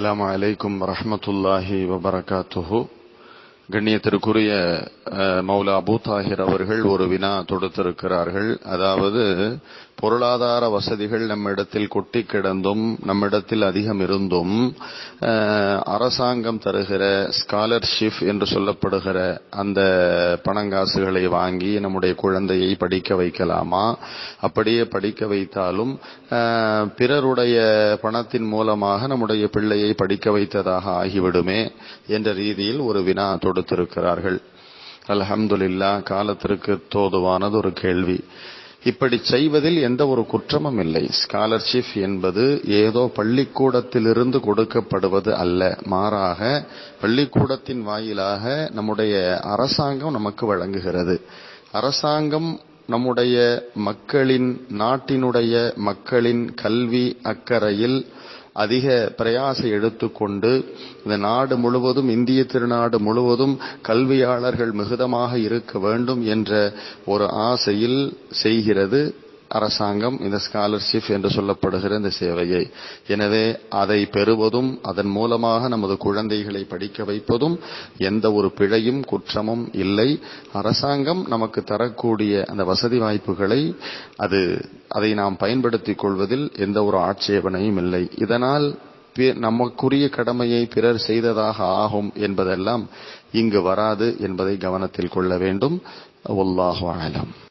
அஸ்ஸலாமு அலைக்கும் வரஹ்மத்துல்லாஹி வபரகாத்துஹு கண்ணியத்திற்குரிய அஹ், மௌலா அபூ தாஹிர் அவர்கள் ஒரு வினா தொடுத்திருக்கிறார்கள் அதாவது பொருளாதார வசதிகள் நம்மிடத்தில் கொட்டி கிடந்தும் நம்மிடத்தில் அதிகம் இருந்தும் அஹ், அரசாங்கம் தருகிற ஸ்காலர்ஷிப் என்று சொல்லப்படுகிற அந்த பணங்காசுகளை வாங்கி நம்முடைய குழந்தையை படிக்க வைக்கலாமா அப்படியே படிக்க வைத்தாலும் அஹ், பிறருடைய பணத்தின் மூலமாக நம்முடைய பிள்ளையை படிக்க வைத்ததாக ஆகிவிடுமே என்ற ரீதியில் ஒரு வினா தொடுத்திருக்கிறார்கள் அல்ஹம்துலில்லா காலத்திற்கு தோதுவானது ஒரு கேள்வி இப்படி செய்வதில் எந்த ஒரு குற்றமும் இல்லை ஸ்காலர்ஷிப் என்பது ஏதோ பள்ளிக்கூடத்திலிருந்து கொடுக்கப்படுவது அல்ல மாறாக பள்ளிக்கூடத்தின் வாயிலாக நம்முடைய அரசாங்கம் நமக்கு வழங்குகிறது அரசாங்கம் நம்முடைய மக்களின் நாட்டினுடைய மக்களின் கல்வி அக்கறையில் அதிக பிரயாசை எடுத்துக்கொண்டு இந்த நாடு முழுவதும் இந்திய திருநாடு முழுவதும் கல்வியாளர்கள் மிகுதமாக இருக்க வேண்டும் என்ற ஒரு ஆசையில் செய்கிறது அரசாங்கம் இந்த ஸ்காலர்ஷிப் என்று சொல்லப்படுகிற இந்த சேவையை எனவே அதை பெறுவதும் அதன் மூலமாக நமது குழந்தைகளை படிக்க வைப்பதும் எந்த ஒரு பிழையும் குற்றமும் இல்லை அரசாங்கம் நமக்கு தரக்கூடிய அந்த வசதி வாய்ப்புகளை அது அதை நாம் பயன்படுத்திக் கொள்வதில் எந்த ஒரு ஆட்சேபனையும் இல்லை இதனால் பி- நமக்குரிய கடமையை பிறர் செய்ததாக ஆகும் என்பதெல்லாம் இங்கு வராது என்பதை கவனத்தில் கொள்ள வேண்டும் வல்லாஹு அலம்